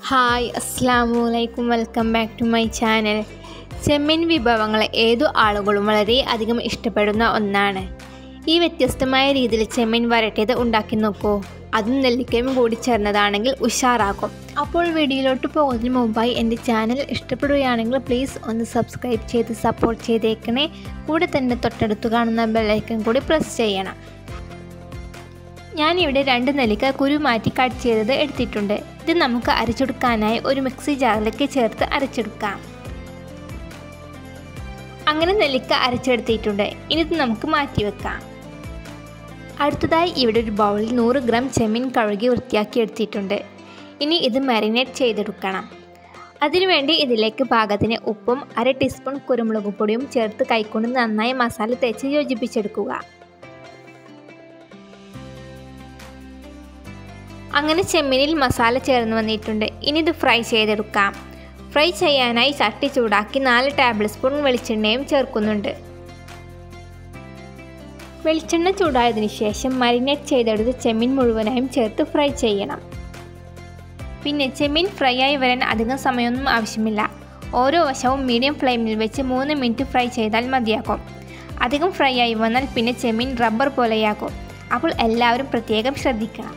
hi അസ്സാമു അലൈക്കും welcome back to my channel ചെമ്മീൻ വിഭവങ്ങൾ ഏതു ആളുകളും വളരെ അധികം ഇഷ്ടപ്പെടുന്ന ഒന്നാണ് ഈ വ്യത്യസ്തമായ രീതിയിൽ ചെമ്മീൻ വരട്ടിയത് ഉണ്ടാക്കി നോക്കൂ അതും നെല്ലിക്കയും കൂടി ചേർന്നതാണെങ്കിൽ ഉഷാറാക്കും അപ്പോൾ വീഡിയോയിലോട്ട് പോകുന്നതിന് മുമ്പായി എൻ്റെ ചാനൽ ഇഷ്ടപ്പെടുകയാണെങ്കിൽ പ്ലീസ് ഒന്ന് സബ്സ്ക്രൈബ് ചെയ്ത് സപ്പോർട്ട് ചെയ്തേക്കണേ കൂടെ തന്നെ തൊട്ടടുത്ത് കാണുന്ന ബെല്ലൈക്കൺ കൂടി പ്രസ് ചെയ്യണം ഞാനിവിടെ രണ്ട് നെല്ലിക്ക കുരു മാറ്റി കട്ട് ചെയ്തത് എടുത്തിട്ടുണ്ട് ഇത് നമുക്ക് അരച്ചെടുക്കാനായി ഒരു മിക്സി ജാറിലേക്ക് ചേർത്ത് അരച്ചെടുക്കാം അങ്ങനെ നെല്ലിക്ക അരച്ചെടുത്തിട്ടുണ്ട് ഇനി ഇത് നമുക്ക് മാറ്റി വെക്കാം അടുത്തതായി ഇവിടെ ഒരു ബൗളിൽ നൂറ് ഗ്രാം ചെമ്മീൻ കഴുകി വൃത്തിയാക്കി എടുത്തിട്ടുണ്ട് ഇനി ഇത് മാരിനേറ്റ് ചെയ്തെടുക്കണം അതിനുവേണ്ടി ഇതിലേക്ക് പാകത്തിന് ഉപ്പും അര ടീസ്പൂൺ കുരുമുളക് പൊടിയും ചേർത്ത് കൈകൊണ്ട് നന്നായി മസാല തേച്ച് യോജിപ്പിച്ചെടുക്കുക അങ്ങനെ ചെമ്മീനിൽ മസാല ചേർന്ന് വന്നിട്ടുണ്ട് ഇനി ഇത് ഫ്രൈ ചെയ്തെടുക്കാം ഫ്രൈ ചെയ്യാനായി ചട്ടി ചൂടാക്കി നാല് ടേബിൾ സ്പൂൺ വെളിച്ചെണ്ണയും ചേർക്കുന്നുണ്ട് വെളിച്ചെണ്ണ ചൂടായതിനു ശേഷം മരിനേറ്റ് ചെയ്തെടുത്ത് ചെമ്മീൻ മുഴുവനായും ചേർത്ത് ഫ്രൈ ചെയ്യണം പിന്നെ ചെമ്മീൻ ഫ്രൈ ആയി വരാൻ അധികം സമയമൊന്നും ആവശ്യമില്ല ഓരോ വശവും മീഡിയം ഫ്ലെയിമിൽ വെച്ച് മൂന്ന് മിനിറ്റ് ഫ്രൈ ചെയ്താൽ മതിയാക്കും അധികം ഫ്രൈ ആയി വന്നാൽ പിന്നെ ചെമ്മീൻ റബ്ബർ പോലെയാക്കും അപ്പോൾ എല്ലാവരും പ്രത്യേകം ശ്രദ്ധിക്കണം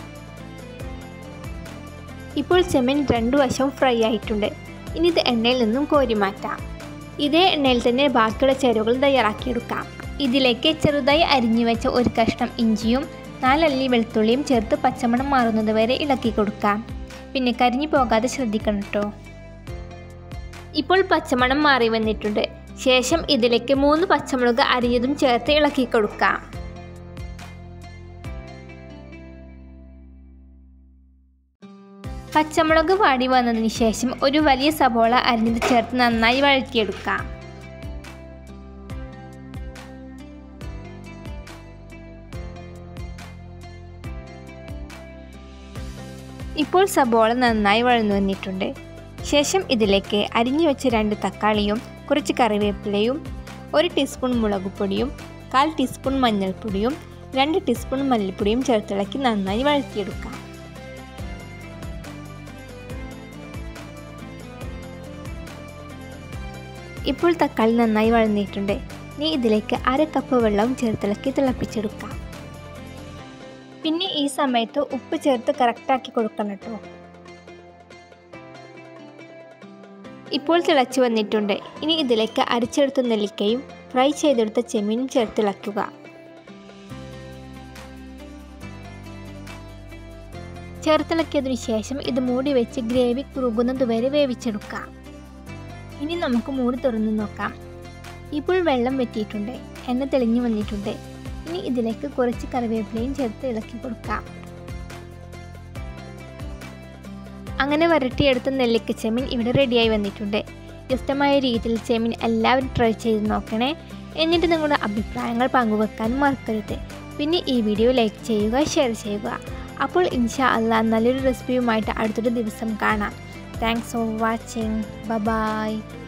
ഇപ്പോൾ ചെമ്മീൻ രണ്ടു വശവും ഫ്രൈ ആയിട്ടുണ്ട് ഇനി ഇത് എണ്ണയിൽ നിന്നും കോരി മാറ്റാം ഇതേ എണ്ണയിൽ തന്നെ ബാക്കിയുള്ള ചേരുവകൾ തയ്യാറാക്കിയെടുക്കാം ഇതിലേക്ക് ചെറുതായി അരിഞ്ഞു വെച്ച ഒരു കഷ്ണം ഇഞ്ചിയും നാലല്ലി വെളുത്തുള്ളിയും ചേർത്ത് പച്ചമണം മാറുന്നത് വരെ ഇളക്കി കൊടുക്കാം പിന്നെ കരിഞ്ഞു പോകാതെ ശ്രദ്ധിക്കണം കേട്ടോ ഇപ്പോൾ പച്ചമണം മാറി വന്നിട്ടുണ്ട് ശേഷം ഇതിലേക്ക് മൂന്ന് പച്ചമുളക് അരിഞ്ഞതും ചേർത്ത് ഇളക്കി കൊടുക്കാം പച്ചമുളക് വാടി വന്നതിന് ശേഷം ഒരു വലിയ സബോള അരിഞ്ഞത് ചേർത്ത് നന്നായി വഴറ്റിയെടുക്കാം ഇപ്പോൾ സബോള നന്നായി വഴന്നു വന്നിട്ടുണ്ട് ശേഷം ഇതിലേക്ക് അരിഞ്ഞു വെച്ച രണ്ട് തക്കാളിയും കുറച്ച് കറിവേപ്പിലയും ഒരു ടീസ്പൂൺ മുളക് പൊടിയും കാൽ ടീസ്പൂൺ മഞ്ഞൾപ്പൊടിയും രണ്ട് ടീസ്പൂൺ മല്ലിപ്പൊടിയും ചേർത്തിളക്കി നന്നായി വഴറ്റിയെടുക്കാം ഇപ്പോൾ തക്കാളി നന്നായി വഴന്നിട്ടുണ്ട് ഇനി ഇതിലേക്ക് അര കപ്പ് വെള്ളവും ചേർത്തിളക്കി തിളപ്പിച്ചെടുക്കാം പിന്നെ ഈ സമയത്ത് ഉപ്പ് ചേർത്ത് കറക്റ്റാക്കി കൊടുക്കണം കേട്ടോ ഇപ്പോൾ തിളച്ചു വന്നിട്ടുണ്ട് ഇനി ഇതിലേക്ക് അരിച്ചെടുത്ത നെല്ലിക്കയും ഫ്രൈ ചെയ്തെടുത്ത ചെമ്മീനും ചേർത്തിളക്കുക ചേർത്തിളക്കിയതിനു ശേഷം ഇത് മൂടി വെച്ച് ഗ്രേവി കുറുകുന്നതുവരെ വേവിച്ചെടുക്കാം ഇനി നമുക്ക് മൂടി തുറന്നു നോക്കാം ഇപ്പോൾ വെള്ളം വെറ്റിയിട്ടുണ്ട് എണ്ണ തെളിഞ്ഞു വന്നിട്ടുണ്ട് ഇനി ഇതിലേക്ക് കുറച്ച് കറിവേപ്പിലയും ചേർത്ത് ഇളക്കി കൊടുക്കാം അങ്ങനെ വരട്ടിയെടുത്ത നെല്ലിക്ക ചെമ്മീൻ ഇവിടെ റെഡിയായി വന്നിട്ടുണ്ട് ഇഷ്ടമായ രീതിയിൽ ചെമ്മീൻ എല്ലാവരും ട്രൈ ചെയ്ത് നോക്കണേ എന്നിട്ട് നിങ്ങളുടെ അഭിപ്രായങ്ങൾ പങ്കുവെക്കാനും മറക്കരുത് പിന്നെ ഈ വീഡിയോ ലൈക്ക് ചെയ്യുക ഷെയർ ചെയ്യുക അപ്പോൾ ഇൻഷാ അല്ല നല്ലൊരു റെസിപ്പിയുമായിട്ട് അടുത്തൊരു ദിവസം കാണാം താങ്ക്സ് ഫോർ വാച്ചിങ് ബൈ